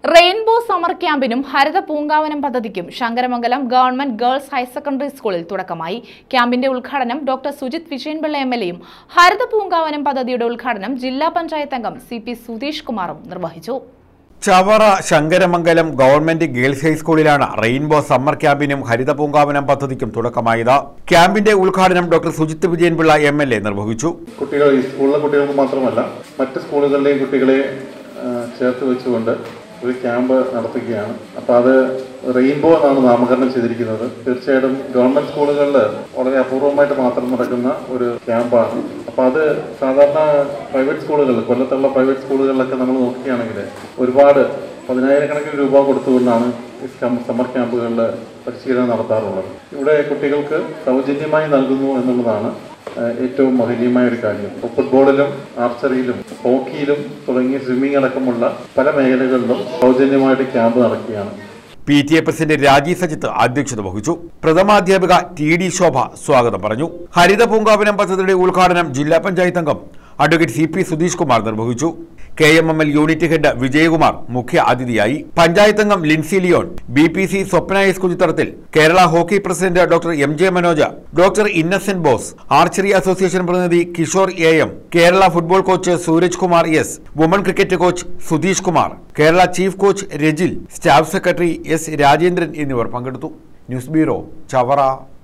rainbow summer ക്യാമ്പിനും ഹരിത പൂങ്കാവനം പദ്ധതിക്കും Sankaramangalam government girls higher secondary സ്കൂളിൽ തുടക്കമായി ക്യാമ്പിന്റെ ഉദ്ഘാടനം doctor Sujith Vijayanpillai M L എയും ഹരിത പൂങ്കാവനം പദ്ധതിയുടെ ഉദ്ഘാടനം ജില്ലാ പഞ്ചായത്ത് അംഗം സി പി സുധീഷ് കുമാറും നിർവഹിച്ചു ചവറ ശങ്കരമംഗലം ഗവൺമെന്റ് ഗേൾസ് ഹൈസ്കൂളിലാണ് റെയിൻബോ സമ്മർ ക്യാമ്പിനും ഹരിത പൂങ്കാവനം പദ്ധതിക്കും തുടക്കമായത് ക്യാമ്പിന്റെ ഉദ്ഘാടനം doctor Sujith Vijayanpillai M L A നിർവഹിച്ചു കുട്ടികൾ ഈ സ്കൂളിലെ കുട്ടികൾക്ക് മാത്രമല്ല മറ്റ് സ്കൂളുകളിലെയും കുട്ടികളെ ആ, ചേർത്ത് വെച്ചുകൊണ്ട് ഒരു ക്യാമ്പ് നടത്തുകയാണ് അപ്പോൾ അത് റെയിൻബോ എന്നാണ് നാമകരണം ചെയ്തിരിക്കുന്നത് തീർച്ചയായിട്ടും ഗവൺമെന്റ് സ്കൂളുകളിൽ വളരെ അപൂർവമായിട്ട് മാത്രം നടക്കുന്ന ഒരു ക്യാമ്പാണ് അപ്പോൾ അത് സാധാരണ പ്രൈവറ്റ് സ്കൂളുകളിൽ കൊല്ലത്തുള്ള പ്രൈവറ്റ് സ്കൂളുകളിലൊക്കെ നമ്മൾ നോക്കുകയാണെങ്കിൽ ഒരുപാട് പതിനായിരക്കണക്കിന് രൂപ കൊടുത്തുകൊണ്ടാണ് ഈ സം- സമ്മർ ക്യാമ്പുകളിൽ പരിശീലനം നടത്താറുള്ളത് ഇവിടെ കുട്ടികൾക്ക് സൗജന്യമായി നൽകുന്നു എന്നുള്ളതാണ് ഏഹ് ഏറ്റവും മഹനീയമായ ഒരു കാര്യം ഇപ്പോൾ ഫുട്ബോളിലും ആർച്ചറിയിലും ഹോക്കിയിലും തുടങ്ങിയ സ്വിമ്മിംഗ് അടക്കമുള്ള പല മേഖലകളിലും സൗജന്യമായിട്ട് ക്യാമ്പ് നടക്കുകയാണ് P T A president Rajeev Sajith അധ്യക്ഷത വഹിച്ചു പ്രഥമാധ്യാപിക ടി ഡി ശോഭ സ്വാഗതം പറഞ്ഞു ഹരിത പൂങ്കാവനം പദ്ധതിയുടെ ഉദ്ഘാടനം ജില്ലാ പഞ്ചായത്ത് അംഗം advocate C P Sudheesh Kumar നിർവഹിച്ചു K M M L unit head Vijayakumar മുഖ്യ അതിഥിയായി പഞ്ചായത്ത് അംഗം Lincy Leon B P C Swapna high school ചിത്രത്തിൽ Kerala hockey president doctor M J Manoja doctor Innocent Bose archery association പ്രതിനിധി Kishore A M Kerala football coach Sooraj Kumar S woman cricket coach Sudheesh Kumar Kerala chief coach Rajil staff secretary S Rajendran എന്നിവർ പങ്കെടുത്തു news bureau Chavara